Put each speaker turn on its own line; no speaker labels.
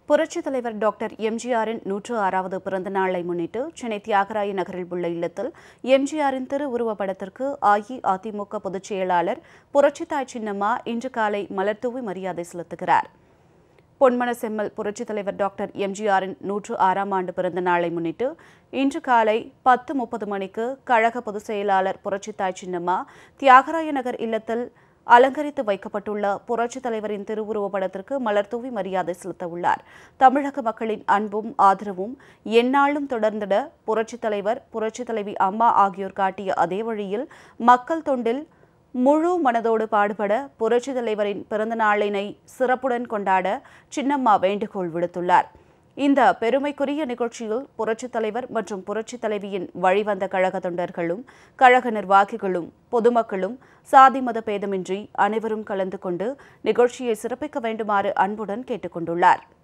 புரட்சித் தலைவர் டாக்டர் எம்ஜிஆரின் நூற்று ஆறாவது பிறந்த நாளை முன்னிட்டு சென்னை தியாகராய நகரில் உள்ள இல்லத்தில் எம்ஜிஆரின் திருவுருவப் படத்திற்கு அஇஅதிமுக பொதுச் செயலாளர் புரட்சித்தாய் சின்னம்மா இன்று காலை மலர்தூவி மரியாதை செலுத்துகிறார் பொன்மன செம்மல் புரட்சித் தலைவர் டாக்டர் எம்ஜிஆரின் நூற்று ஆறாம் ஆண்டு பிறந்த நாளை முன்னிட்டு இன்று காலை பத்து முப்பது மணிக்கு கழக பொதுச் செயலாளர் புரட்சித்தாய் சின்னம்மா தியாகராய நகர் இல்லத்தில் அலங்கரித்து வைக்கப்பட்டுள்ள புரட்சித் தலைவரின் திருவுருவப் படத்திற்கு மலர்தூவி மரியாதை செலுத்த உள்ளார் தமிழக மக்களின் அன்பும் ஆதரவும் எந்நாளும் தொடர்ந்திட புரட்சித் தலைவர் புரட்சித் தலைவி அம்மா ஆகியோர் காட்டிய அதே வழியில் மக்கள் தொண்டில் முழு மனதோடு பாடுபட புரட்சித் தலைவரின் பிறந்த நாளினை சிறப்புடன் கொண்டாட சின்னம்மா வேண்டுகோள் விடுத்துள்ளார் இந்த பெருமைக்குரிய நிகழ்ச்சியில் புரட்சித் தலைவர் மற்றும் புரட்சித் தலைவியின் வழிவந்த கழக தொண்டர்களும் கழக நிர்வாகிகளும் பொதுமக்களும் சாதி மத பேதமின்றி அனைவரும் கலந்து கொண்டு நிகழ்ச்சியை சிறப்பிக்க வேண்டுமாறு அன்புடன் கேட்டுக்கொண்டுள்ளார்